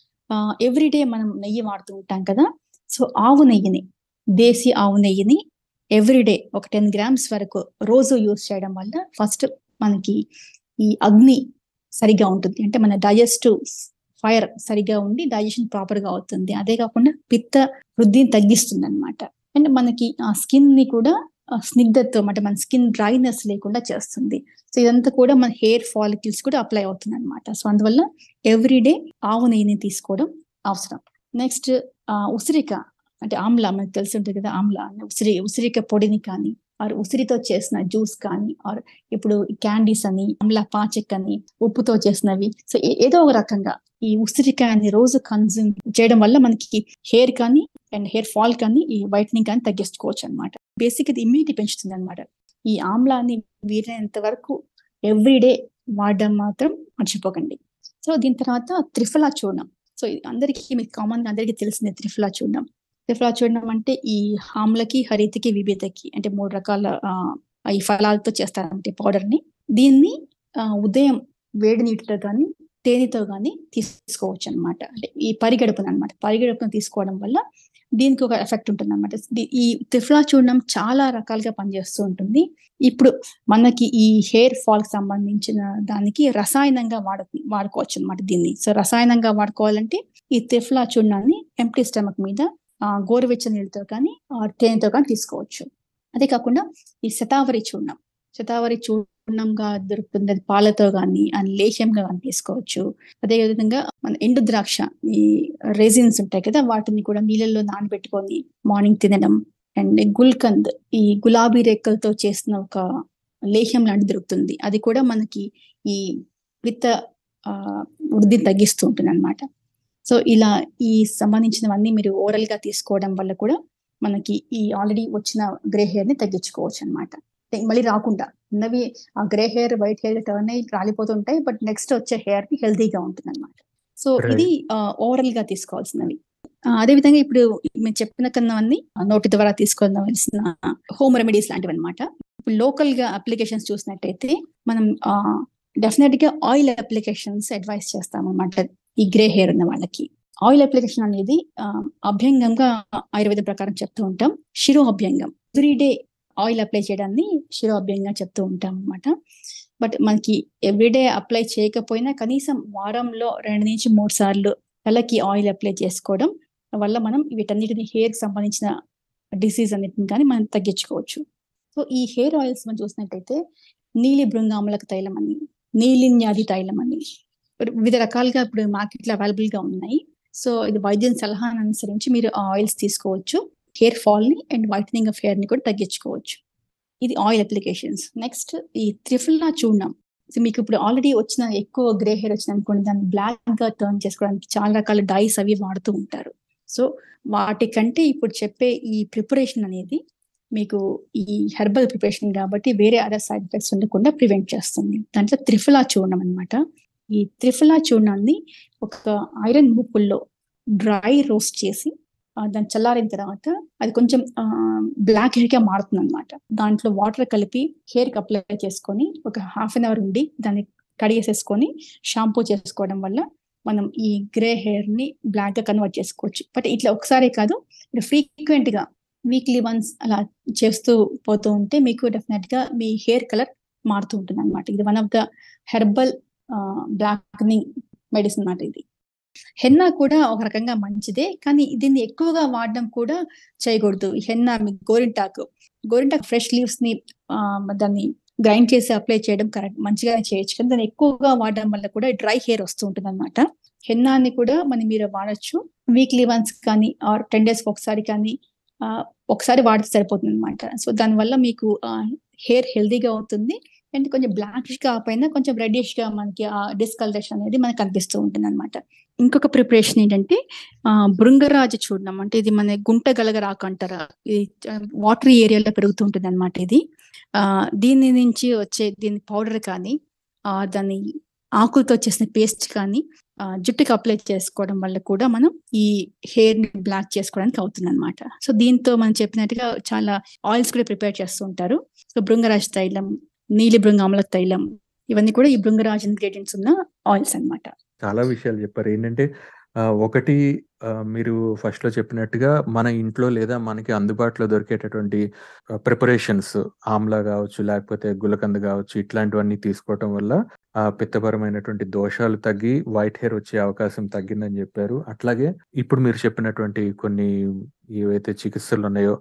B: ఎవ్రీడే మనం నెయ్యి వాడుతూ ఉంటాం కదా సో ఆవు నెయ్యిని దేశీ ఆవు నెయ్యిని ఎవ్రీడే ఒక టెన్ గ్రామ్స్ వరకు రోజు యూస్ చేయడం వల్ల ఫస్ట్ మనకి ఈ అగ్ని సరిగా ఉంటుంది అంటే మన డైజెస్టివ్ ఫైర్ సరిగా ఉండి డైజెషన్ ప్రాపర్ గా అవుతుంది అదే కాకుండా పిత్త వృద్ధిని తగ్గిస్తుంది అనమాట అండ్ మనకి ఆ స్కిన్ ని కూడా ఆ స్నిగ్ధత్వం అంటే మన స్కిన్ డ్రైనెస్ లేకుండా చేస్తుంది సో ఇదంతా కూడా మన హెయిర్ ఫాలికల్స్ కూడా అప్లై అవుతుంది అనమాట సో అందువల్ల ఎవ్రీడే ఆవు నెయ్యిని తీసుకోవడం అవసరం నెక్స్ట్ ఉసిరిక అంటే ఆమ్లా మనకు తెలిసి ఉంటుంది కదా ఆమ్లా అనే ఉసిరి ఉసిరిక పొడిని కానీ ఆర్ ఉసిరితో చేసిన జ్యూస్ కానీ ఆర్ ఇప్పుడు క్యాండీస్ అని ఆమ్లా పాచెక్ అని ఉప్పుతో చేసినవి సో ఏ- ఏదో ఒక రకంగా ఈ ఉసిరికాయని రోజు కన్జ్యూమ్ చేయడం వల్ల మనకి హెయిర్ కానీ అండ్ హెయిర్ ఫాల్ కానీ ఈ వైట్నింగ్ కానీ తగ్గించుకోవచ్చు అనమాట బేసిక్ ఇది ఇమ్యూనిటీ పెంచుతుంది అనమాట ఈ ఆమ్లాన్ని వీలైనంత వరకు ఎవ్రీడే వాడడం మాత్రం మర్చిపోకండి సో దీని తర్వాత త్రిఫలా చూర్ణం సో ఇది అందరికీ మీకు కామన్ గా అందరికీ తెలిసిందే త్రిఫలా చూర్ణం త్రిఫలా చూర్ణం అంటే ఈ హామ్లకి హరితకి విభేతకి అంటే మూడు రకాల ఆ, ఈ ఫలాలతో చేస్తారంటే పౌడర్ ని దీన్ని ఆ, ఉదయం వేడి నీటితో కానీ తేనెతో కానీ తీసుకోవచ్చు అనమాట అంటే ఈ పరిగడుపున అనమాట పరిగడుపున తీసుకోవడం వల్ల దీనికి ఒక ఎఫెక్ట్ ఉంటుంది అనమాట ఈ త్రిఫలా చూర్ణం చాలా రకాలుగా పనిచేస్తూ ఉంటుంది ఇప్పుడు మనకి ఈ హెయిర్ ఫాల్ కి సంబంధించిన దానికి రసాయనంగా వాడ వాడుకోవచ్చు అనమాట దీన్ని సో రసాయనంగా వాడుకోవాలంటే ఈ త్రిఫలా చూర్ణాన్ని ఎంటీ స్టమక్ మీద ఆ, గోరువెచ్చని నీళ్ళతో కానీ ఆ, తేనెతో కానీ తీసుకోవచ్చు అదే కాకుండా ఈ శతావరి చూర్ణం శతావరి చూర్ణంగా దొరుకుతుంది అది పాలతో కానీ అని లేహ్యంగా కానీ తీసుకోవచ్చు అదే విధంగా మన ఎండు ద్రాక్ష ఈ రెజిన్స్ ఉంటాయి కదా వాటిని కూడా నీళ్ళల్లో నానబెట్టుకొని మార్నింగ్ తినడం అండ్ గుల్కంద్ ఈ గులాబీ రెక్కలతో చేసిన ఒక లేహ్యం లాంటిది దొరుకుతుంది అది కూడా మనకి ఈ పిత్త ఆ, వృద్ధిని తగ్గిస్తూ ఉంటుంది అనమాట సో ఇలా ఈ సంబంధించినవన్నీ మీరు ఓరల్ గా తీసుకోవడం వల్ల కూడా మనకి ఈ ఆల్రెడీ వచ్చిన గ్రే హెయిర్ ని తగ్గించుకోవచ్చు అనమాట మళ్ళీ రాకుండా ఉన్నవి ఆ grey hair white hair turn అయ్యి రాలిపోతుంటాయి బట్ నెక్స్ట్ వచ్చే హెయిర్ ని హెల్తీగా ఉంటుంది అనమాట సో
A: Right.
B: ఇది ఓవరాల్ గా తీసుకోవాల్సినవి ఆ, అదే విధంగా ఇప్పుడు మేము చెప్పిన కన్నవన్నీ నోటి ద్వారా తీసుకోవాల్సిన హోమ్ రెమెడీస్ లాంటివి అనమాట ఇప్పుడు లోకల్ గా అప్లికేషన్స్ చూసినట్టయితే మనం డెఫినెట్ గా ఆయిల్ అప్లికేషన్స్ అడ్వైస్ చేస్తాం అనమాట ఈ గ్రే హెయిర్ ఉన్న వాళ్ళకి ఆయిల్ అప్లికేషన్ అనేది ఆ, అభ్యంగంగా ఆయుర్వేదం ప్రకారం చెప్తూ ఉంటాం శిరో అభ్యంగం ఎవ్రీడే ఆయిల్ అప్లై చేయడాన్ని శిరో అభ్యంగా చెప్తూ ఉంటాం అనమాట బట్ మనకి ఎవ్రీడే అప్లై చేయకపోయినా కనీసం వారంలో రెండు నుంచి మూడు సార్లు తలకి ఆయిల్ అప్లై చేసుకోవడం వల్ల మనం వీటన్నిటిని హెయిర్ కి సంబంధించిన డిసీజ్ అన్నిటిని కానీ మనం తగ్గించుకోవచ్చు సో ఈ హెయిర్ ఆయిల్స్ మనం చూసినట్టయితే నీలి బృంగాములకు తైలం అని నీలిన్యాది తైలం అని వివిధ రకాలుగా ఇప్పుడు మార్కెట్లో అవైలబుల్ గా ఉన్నాయి సో ఇది వైద్యం సలహాను అనుసరించి మీరు ఆ ఆయిల్స్ తీసుకోవచ్చు హెయిర్ ఫాల్ ని అండ్ వైటనింగ్ ఆఫ్ హెయిర్ ని కూడా తగ్గించుకోవచ్చు ఇది ఆయిల్ అప్లికేషన్స్ నెక్స్ట్ ఈ త్రిఫుల్లా చూర్ణం సో మీకు ఇప్పుడు ఆల్రెడీ వచ్చిన ఎక్కువ గ్రే హెయిర్ వచ్చిన అనుకోండి దాన్ని బ్లాక్ గా టర్న్ చేసుకోవడానికి చాలా రకాల డైస్ అవి వాడుతూ ఉంటారు సో వాటికంటే ఇప్పుడు చెప్పే ఈ ప్రిపరేషన్ అనేది మీకు ఈ హెర్బల్ ప్రిపరేషన్ కాబట్టి వేరే అదర్ సైడ్ ఎఫెక్ట్స్ ఉండకుండా ప్రివెంట్ చేస్తుంది దాంట్లో త్రిఫలా చూర్ణం అన్నమాట ఈ త్రిఫలా చూర్ణాన్ని ఒక ఐరన్ ముప్పుల్లో డ్రై రోస్ట్ చేసి ఆ, దాన్ని చల్లారిన తర్వాత అది కొంచెం బ్లాక్ హెయిర్ గా మారుతుంది అనమాట దాంట్లో వాటర్ కలిపి హెయిర్ కి అప్లై చేసుకొని ఒక హాఫ్ అన్ అవర్ ఉండి దాన్ని కడిగేసేసుకొని షాంపూ చేసుకోవడం వల్ల మనం ఈ గ్రే హెయిర్ ని బ్లాక్ గా కన్వర్ట్ చేసుకోవచ్చు బట్ ఇట్లా ఒకసారి కాదు ఫ్రీక్వెంట్ గా వీక్లీ వన్స్ అలా చేస్తూ పోతూ ఉంటే మీకు డెఫినెట్ గా మీ హెయిర్ కలర్ మారుతూ ఉంటుంది అనమాట ఇది one of the herbal blackening medicine అన్నమాట ఇది హెన్నా కూడా ఒక రకంగా మంచిదే కానీ దీన్ని ఎక్కువగా వాడడం కూడా చేయకూడదు ఈ హెన్నా మీ గోరింటాకు గోరింటాకు ఫ్రెష్ లీవ్స్ ని ఆ, దాన్ని గ్రైండ్ చేసి అప్లై చేయడం కరెక్ట్ మంచిగానే చేయొచ్చు కానీ దాన్ని ఎక్కువగా వాడడం వల్ల కూడా డ్రై హెయిర్ వస్తూ ఉంటుంది అనమాట హెన్నాని కూడా మనం మీరు వాడచ్చు వీక్లీ వన్స్ కానీ ఆర్ టెన్ డేస్ ఒకసారి కానీ ఆ, ఒకసారి వాడితే సరిపోతుంది అనమాట సో దానివల్ల మీకు హెయిర్ హెల్దీగా అవుతుంది అండ్ కొంచెం బ్లాకిష్ కాకపోయినా కొంచెం రెడ్డిష్ గా మనకి ఆ డిస్కలరేషన్ అనేది మనకు కనిపిస్తూ ఉంటుంది అనమాట ఇంకొక ప్రిపరేషన్ ఏంటంటే ఆ బృంగరాజ చూడడం అంటే ఇది మన గుంట గలగరాకు అంటారా ఇది వాటర్ ఏరియాలో పెరుగుతూ ఉంటుంది అనమాట ఇది ఆ దీని నుంచి వచ్చే దీని పౌడర్ కానీ ఆ దాని ఆకులతో చేసిన పేస్ట్ కానీ ఆ, జుట్టుకి అప్లై చేసుకోవడం వల్ల కూడా మనం ఈ హెయిర్ ని బ్లాక్ చేసుకోవడానికి అవుతుంది అనమాట సో దీంతో మనం చెప్పినట్టుగా చాలా ఆయిల్స్ కూడా ప్రిపేర్ చేస్తూ ఉంటారు సో బృంగరాజ్ తైలం నీలి బృంగ అమల తైలం ఇవన్నీ కూడా ఈ బృంగరాజ్ ఇంగ్రీడియంట్స్ ఉన్న ఆయిల్స్ అన్నమాట
A: చాలా విషయాలు చెప్పారు ఏంటంటే ఆ, ఒకటి ఆ, మీరు ఫస్ట్ లో చెప్పినట్టుగా మన ఇంట్లో లేదా మనకి అందుబాటులో దొరికేటటువంటి ప్రిపరేషన్స్ ఆమ్లా కావచ్చు లేకపోతే గులకంద కావచ్చు ఇట్లాంటివన్నీ తీసుకోవటం వల్ల ఆ పిత్తపరమైనటువంటి దోషాలు తగ్గి వైట్ హెయిర్ వచ్చే అవకాశం తగ్గిందని చెప్పారు అట్లాగే ఇప్పుడు మీరు చెప్పినటువంటి కొన్ని ఏవైతే చికిత్సలు ఉన్నాయో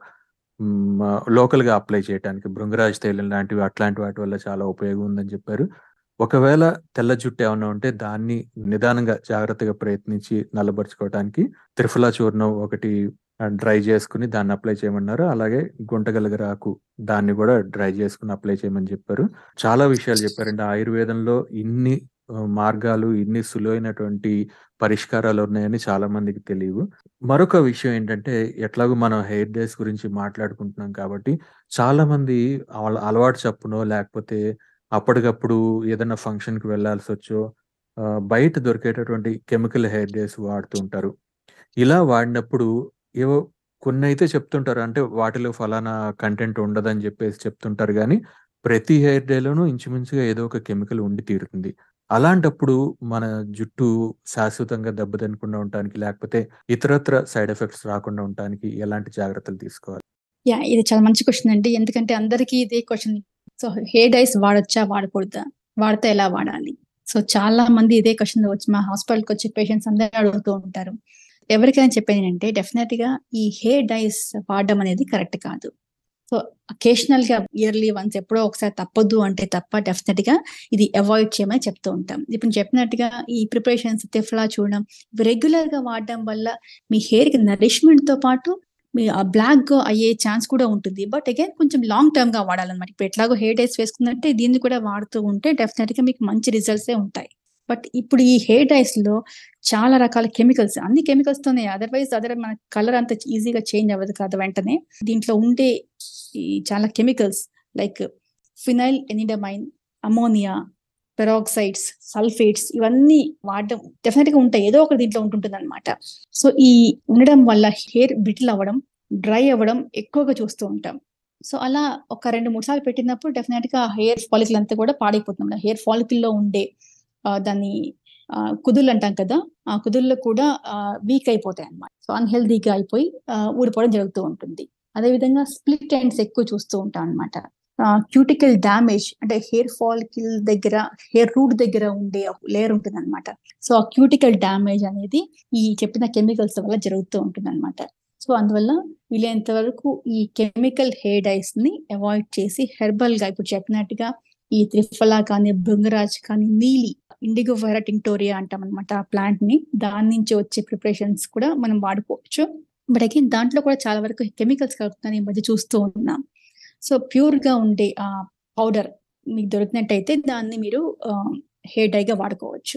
A: లోకల్ గా అప్లై చేయడానికి భృంగరాజ్ తైలం లాంటివి అట్లాంటి వాటి వల్ల చాలా ఉపయోగం ఉందని చెప్పారు ఒకవేళ తెల్ల జుట్టు ఏమైనా ఉంటే దాన్ని నిదానంగా జాగ్రత్తగా ప్రయత్నించి నల్లబరుచుకోవడానికి త్రిఫలా చూర్ణం ఒకటి డ్రై చేసుకుని దాన్ని అప్లై చేయమన్నారు అలాగే గుంటగలగరాకు దాన్ని కూడా డ్రై చేసుకుని అప్లై చేయమని చెప్పారు చాలా విషయాలు చెప్పారండి ఆయుర్వేదంలో ఇన్ని ఆ, మార్గాలు ఇన్ని సులువైనటువంటి పరిష్కారాలు ఉన్నాయని చాలా మందికి తెలియవు మరొక విషయం ఏంటంటే ఎట్లాగో మనం హెయిర్ డేస్ గురించి మాట్లాడుకుంటున్నాం కాబట్టి చాలా మంది వాళ్ళ అలవాటు చప్పునో లేకపోతే అప్పటికప్పుడు ఏదైనా ఫంక్షన్ కి వెళ్ళాల్సి వచ్చో ఆ, బయట దొరికేటటువంటి కెమికల్ హెయిర్ డేస్ వాడుతూ ఉంటారు ఇలా వాడినప్పుడు ఏవో కొన్ని అయితే చెప్తుంటారు అంటే వాటిలో ఫలానా కంటెంట్ ఉండదని చెప్పేసి చెప్తుంటారు కానీ ప్రతి హెయిర్ డేలోనూ ఇంచుమించుగా ఏదో ఒక కెమికల్ ఉండి తీరుతుంది అలాంటప్పుడు మన జుట్టు శాశ్వతంగా దెబ్బతినకుండా ఉండటానికి లేకపోతే ఇతరత్ర సైడ్ ఎఫెక్ట్స్ రాకుండా ఉండటానికి ఎలాంటి జాగ్రత్తలు తీసుకోవాలి
B: యా ఇది చాలా మంచి క్వశ్చన్ అండి ఎందుకంటే అందరికీ ఇదే క్వశ్చన్ సో హెయిర్ డైస్ వాడొచ్చా వాడకూడదా వాడితే ఎలా వాడాలి సో చాలా మంది ఇదే క్వశ్చన్ వచ్చి మా హాస్పిటల్కి వచ్చే పేషెంట్స్ అందరూ అడుగుతూ ఉంటారు ఎవరికైనా చెప్పేది ఏంటంటే డెఫినెట్ గా ఈ హెయిర్ డైస్ వాడడం అనేది కరెక్ట్ కాదు సో అకేషనల్ గా ఇయర్లీ వన్స్ ఎప్పుడో ఒకసారి తప్పదు అంటే తప్ప డెఫినెట్ గా ఇది అవాయిడ్ చేయమని చెప్తూ ఉంటాం ఇప్పుడు చెప్పినట్టుగా ఈ ప్రిపరేషన్స్ తిఫ్లా చూడడం రెగ్యులర్ గా వాడడం వల్ల మీ హెయిర్ కి నరిష్మెంట్ తో పాటు మీ ఆ బ్లాక్ అయ్యే ఛాన్స్ కూడా ఉంటుంది బట్ అగైన్ కొంచెం లాంగ్ టర్మ్ గా వాడాలన్నమాట ఇప్పుడు ఎట్లాగో హెయిర్ డైస్ వేసుకున్నట్టే దీన్ని కూడా వాడుతూ ఉంటే డెఫినెట్ గా మీకు మంచి రిజల్ట్స్ ఉంటాయి బట్ ఇప్పుడు ఈ హెయిర్ డైస్ లో చాలా రకాల కెమికల్స్ అన్ని కెమికల్స్ తోనే అదర్వైజ్ అదర్ మన కలర్ అంత ఈజీగా చేంజ్ అవ్వదు కదా వెంటనే దీంట్లో ఉండే ఈ చాలా chemicals like phenylenediamine ammonia peroxides sulphates ఇవన్నీ వాడడం డెఫినెట్ గా ఉంటాయి ఏదో ఒకటి దీంట్లో ఉంటుంటుంది అనమాట సో ఈ ఉండడం వల్ల హెయిర్ బ్రిటిల్ అవ్వడం డ్రై అవ్వడం ఎక్కువగా చూస్తూ ఉంటాం సో అలా ఒక రెండు మూడు సార్లు పెట్టినప్పుడు డెఫినెట్ గా హెయిర్ ఫాలికల్ అంతా కూడా పాడైపోతుంది హెయిర్ ఫాలికల్ లో ఉండే ఆ, దాన్ని ఆ, కుదుళ్ళు అంటాం కదా ఆ కుదుళ్ళు కూడా వీక్ అయిపోతాయి అన్నమాట సో అన్హెల్దీగా అయిపోయి ఆ, ఊడిపోవడం జరుగుతూ ఉంటుంది అదేవిధంగా స్ప్లిట్ ఎండ్స్ ఎక్కువ చూస్తూ ఉంటాం అనమాట క్యూటికల్ డ్యామేజ్ అంటే హెయిర్ ఫాలికల్ దగ్గర హెయిర్ రూట్ దగ్గర ఉండే లేయర్ ఉంటుంది అనమాట సో ఆ క్యూటికల్ డ్యామేజ్ అనేది ఈ చెప్పిన కెమికల్స్ వల్ల జరుగుతూ ఉంటుంది అనమాట సో అందువల్ల వీలైనంత వరకు ఈ కెమికల్ హెయిర్ డైస్ ని అవాయిడ్ చేసి హెర్బల్ గా ఇప్పుడు చెప్పినట్టుగా ఈ త్రిఫలా కానీ బృంగరాజ్ కానీ నీలి ఇండిగో వైరా టింటోరియా అంటాం అనమాట ఆ ప్లాంట్ ని దాని నుంచి వచ్చే ప్రిపరేషన్స్ కూడా మనం వాడుకోవచ్చు బట్ అగైన్ దాంట్లో కూడా చాలా వరకు కెమికల్స్ కలుపుతున్నాను ఈ మధ్య చూస్తూ ఉన్నాం సో ప్యూర్ గా ఉండే ఆ పౌడర్ మీకు దొరికినట్టయితే దాన్ని మీరు హెయిర్ డై గా వాడుకోవచ్చు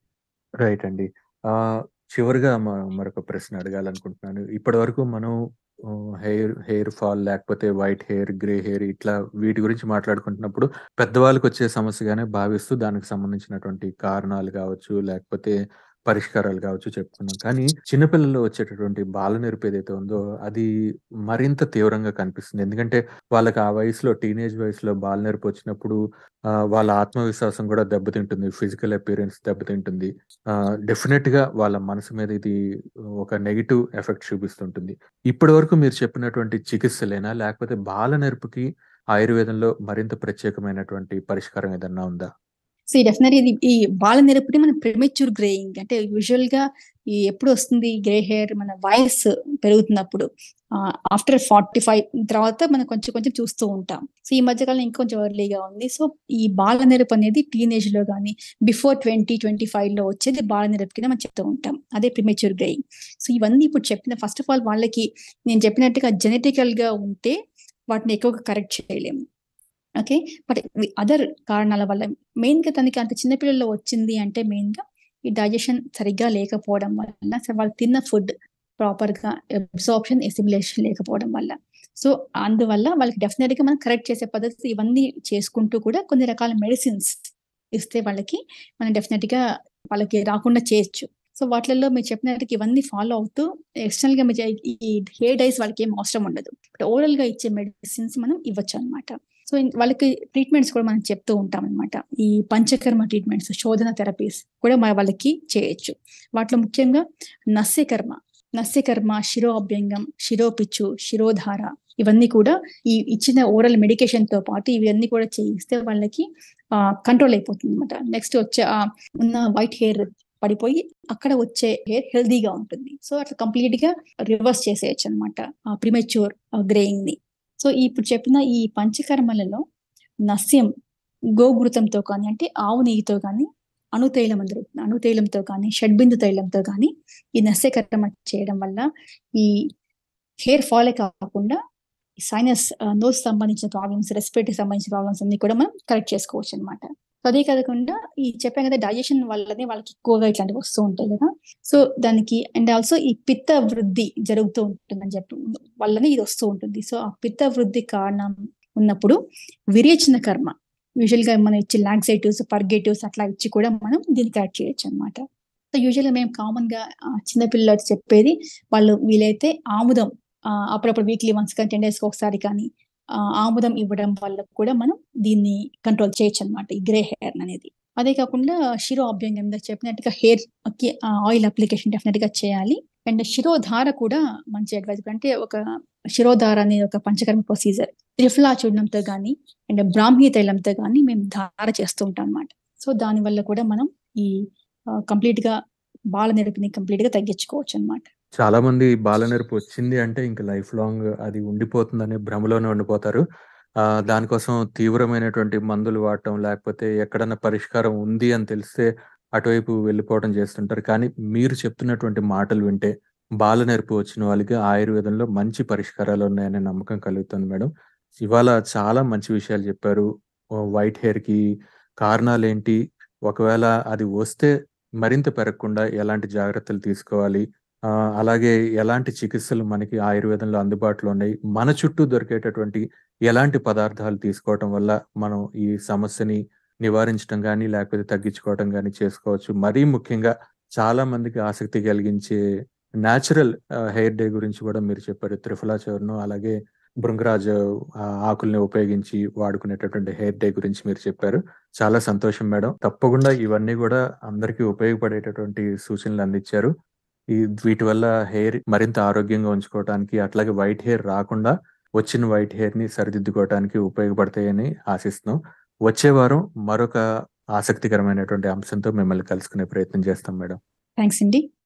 A: రైట్ అండి ఆ చివరిగా మ- మరొక ప్రశ్న అడగాలనుకుంటున్నాను ఇప్పటి వరకు మనం హెయిర్ హెయిర్ ఫాల్ లేకపోతే వైట్ హెయిర్ గ్రే హెయిర్ ఇట్లా వీటి గురించి మాట్లాడుకుంటున్నప్పుడు పెద్దవాళ్ళకి వచ్చే సమస్యగానే భావిస్తూ దానికి సంబంధించినటువంటి కారణాలు కావచ్చు లేకపోతే పరిష్కారాలు కావచ్చు చెప్పుకున్నాం కానీ చిన్నపిల్లల్లో వచ్చేటటువంటి బాల నెరుపు ఏదైతే ఉందో అది మరింత తీవ్రంగా కనిపిస్తుంది ఎందుకంటే వాళ్ళకి ఆ వయసులో టీనేజ్ వయసులో బాల నెరుపు వచ్చినప్పుడు ఆ, వాళ్ళ ఆత్మవిశ్వాసం కూడా దెబ్బతింటుంది ఫిజికల్ అపియరెన్స్ దెబ్బతింటుంది డెఫినెట్ గా వాళ్ళ మనసు మీద ఇది ఒక నెగిటివ్ ఎఫెక్ట్ చూపిస్తుంటుంది ఇప్పటి వరకు మీరు చెప్పినటువంటి చికిత్సలేనా లేకపోతే బాల నెరుపుకి ఆయుర్వేదంలో మరింత ప్రత్యేకమైనటువంటి పరిష్కారం ఏదన్నా ఉందా
B: సో డెఫినెట్లీ ఇది ఈ బాల నెరుపుని మన ప్రిమెచ్యూర్ గ్రేయింగ్ అంటే యూజువల్ గా ఈ ఎప్పుడు వస్తుంది గ్రే హెయిర్ మన వయసు పెరుగుతున్నప్పుడు ఆఫ్టర్ ఫార్టీ ఫైవ్ తర్వాత మనం కొంచెం కొంచెం చూస్తూ ఉంటాం సో ఈ మధ్యకాలం ఇంకొంచెం ఎర్లీగా ఉంది సో ఈ బాల నెరుపు అనేది టీనేజ్ లో కానీ బిఫోర్ ట్వంటీ ట్వంటీ ఫైవ్ లో వచ్చేది బాల నెరుపు కింద మనం చెప్తూ ఉంటాం అదే ప్రిమెచ్యూర్ గ్రేయింగ్ సో ఇవన్నీ ఇప్పుడు చెప్పిన ఫస్ట్ ఆఫ్ ఆల్ వాళ్ళకి నేను చెప్పినట్టుగా జెనెటికల్ గా ఉంటే వాటిని ఎక్కువగా కరెక్ట్ చేయలేము ఓకే బట్ అదర్ కారణాల వల్ల మెయిన్ గా తనకి అంత చిన్నపిల్లల్లో వచ్చింది అంటే మెయిన్ గా ఈ డైజెషన్ సరిగ్గా లేకపోవడం వల్ల సో వాళ్ళు తిన్న ఫుడ్ ప్రాపర్ గా అబ్సార్ప్షన్ ఎసిమిలేషన్ లేకపోవడం వల్ల సో అందువల్ల వాళ్ళకి డెఫినెట్ గా మనం కరెక్ట్ చేసే పద్ధతి ఇవన్నీ చేసుకుంటూ కూడా కొన్ని రకాల మెడిసిన్స్ ఇస్తే వాళ్ళకి మనం డెఫినెట్ గా వాళ్ళకి రాకుండా చేయొచ్చు సో వాటిల్లో మీరు చెప్పినట్టు ఇవన్నీ ఫాలో అవుతూ ఎక్స్టర్నల్ గా మీరు చే- ఈ హెయిర్ డైస్ వాళ్ళకి ఏం అవసరం ఉండదు బట్ ఓరల్ గా ఇచ్చే మెడిసిన్స్ మనం ఇవ్వచ్చు అనమాట సో ఇన్- వాళ్ళకి ట్రీట్మెంట్స్ కూడా మనం చెప్తూ ఉంటాం అనమాట ఈ పంచకర్మ ట్రీట్మెంట్స్ శోధన థెరపీస్ కూడా మన వాళ్ళకి చేయొచ్చు వాటిలో ముఖ్యంగా నస్యకర్మ నస్యకర్మ శిరో అభ్యంగం శిరోపిచ్చు శిరోధార ఇవన్నీ కూడా ఈ ఇచ్చిన ఓరల్ మెడికేషన్ తో పాటు ఇవన్నీ కూడా చేయిస్తే వాళ్ళకి కంట్రోల్ అయిపోతుంది అనమాట నెక్స్ట్ వచ్చే ఆ ఉన్న వైట్ హెయిర్ పడిపోయి అక్కడ వచ్చే హెయిర్ హెల్దీగా ఉంటుంది సో అట్లా కంప్లీట్ గా రివర్స్ చేసేయచ్చు అనమాట ఆ ప్రిమెచ్యూర్ గ్రేయింగ్ ని సో ఇప్పుడు చెప్పిన ఈ పంచకర్మలలో నస్యం గోఘృతంతో కానీ అంటే ఆవు నెయ్యితో కానీ అణుతైలం అందరూ అణుతైలంతో కానీ షడ్బిందు తైలంతో కానీ ఈ నస్యకర్మ చేయడం వల్ల ఈ హెయిర్ ఫాలే కాకుండా సైనస్ నోస్ సంబంధించిన ప్రాబ్లమ్స్ రెస్పిరేటరీ సంబంధించిన ప్రాబ్లమ్స్ అన్ని కూడా మనం కరెక్ట్ చేసుకోవచ్చు అనమాట సో అదే కాకుండా ఈ చెప్పాం కదా డైజెషన్ వల్లనే వాళ్ళకి ఎక్కువగా ఇట్లాంటివి వస్తూ ఉంటాయి కదా సో దానికి అండ్ ఆల్సో ఈ పిత్త వృద్ధి జరుగుతూ ఉంటుందని చెప్పి వల్లనే ఇది వస్తూ ఉంటుంది సో ఆ పిత్త వృద్ధి కారణం ఉన్నప్పుడు విరేచన కర్మ యూజువల్ గా మనం ఇచ్చే లాక్సైటివ్స్ పర్గేటివ్స్ అట్లా ఇచ్చి కూడా మనం దీన్ని కరెక్ట్ చేయొచ్చు అనమాట సో యూజువల్ గా మేము కామన్ గా ఆ, చిన్నపిల్లలు చెప్పేది వాళ్ళు వీలైతే ఆముదం ఆ, అప్పుడప్పుడు వీక్లీ వన్స్ కానీ టెన్ డేస్ ఒకసారి కానీ ఆ, ఆముదం ఇవ్వడం వల్ల కూడా మనం దీన్ని కంట్రోల్ చేయొచ్చు అనమాట ఈ గ్రే హెయిర్ అనేది అదే కాకుండా శిరో అభ్యంగం ఇందాక చెప్పినట్టుగా హెయిర్ కి ఆయిల్ అప్లికేషన్ డెఫినెట్ గా చేయాలి అండ్ శిరోధార కూడా మంచి అడ్వైజ్ అంటే ఒక శిరోధార అనే ఒక పంచకర్మ ప్రొసీజర్ త్రిఫలా చూడడంతో కానీ అండ్ బ్రాహ్మీ తైలంతో కానీ మేము ధార చేస్తూ ఉంటాం అనమాట సో దాని వల్ల కూడా మనం ఈ కంప్లీట్ గా బాల నెరపిని కంప్లీట్ గా తగ్గించుకోవచ్చు అనమాట
A: చాలా మంది బాలనెరుపు వచ్చింది అంటే ఇంకా లైఫ్ లాంగ్ అది ఉండిపోతుందనే భ్రమలోనే ఉండిపోతారు ఆ దానికోసం తీవ్రమైనటువంటి మందులు వాడటం లేకపోతే ఎక్కడన్నా పరిష్కారం ఉంది అని తెలిస్తే అటువైపు వెళ్ళిపోవడం చేస్తుంటారు కానీ మీరు చెప్తున్నటువంటి మాటలు వింటే బాలనెరుపు వచ్చిన వాళ్ళకి ఆయుర్వేదంలో మంచి పరిష్కారాలు ఉన్నాయనే నమ్మకం కలుగుతుంది మేడం ఇవాళ చాలా మంచి విషయాలు చెప్పారు వైట్ హెయిర్ కి కారణాలు ఏంటి ఒకవేళ అది వస్తే మరింత పెరగకుండా ఎలాంటి జాగ్రత్తలు తీసుకోవాలి ఆ, అలాగే ఎలాంటి చికిత్సలు మనకి ఆయుర్వేదంలో అందుబాటులో ఉన్నాయి మన చుట్టూ దొరికేటటువంటి ఎలాంటి పదార్థాలు తీసుకోవటం వల్ల మనం ఈ సమస్యని నివారించడం కానీ లేకపోతే తగ్గించుకోవటం కానీ చేసుకోవచ్చు మరీ ముఖ్యంగా చాలా మందికి ఆసక్తి కలిగించే న్యాచురల్ హెయిర్ డే గురించి కూడా మీరు చెప్పారు త్రిఫలా చూర్ణం అలాగే భృంగరాజ ఆ, ఆకుల్ని ఉపయోగించి వాడుకునేటటువంటి హెయిర్ డే గురించి మీరు చెప్పారు చాలా సంతోషం మేడం తప్పకుండా ఇవన్నీ కూడా అందరికీ ఉపయోగపడేటటువంటి సూచనలు అందించారు ఈ వీటి వల్ల హెయిర్ మరింత ఆరోగ్యంగా ఉంచుకోవడానికి అట్లాగే వైట్ హెయిర్ రాకుండా వచ్చిన వైట్ హెయిర్ ని సరిదిద్దుకోవడానికి ఉపయోగపడతాయని ఆశిస్తున్నాం వచ్చే వారం మరొక ఆసక్తికరమైనటువంటి అంశంతో మిమ్మల్ని కలుసుకునే ప్రయత్నం చేస్తాం మేడం
B: థ్యాంక్స్ అండి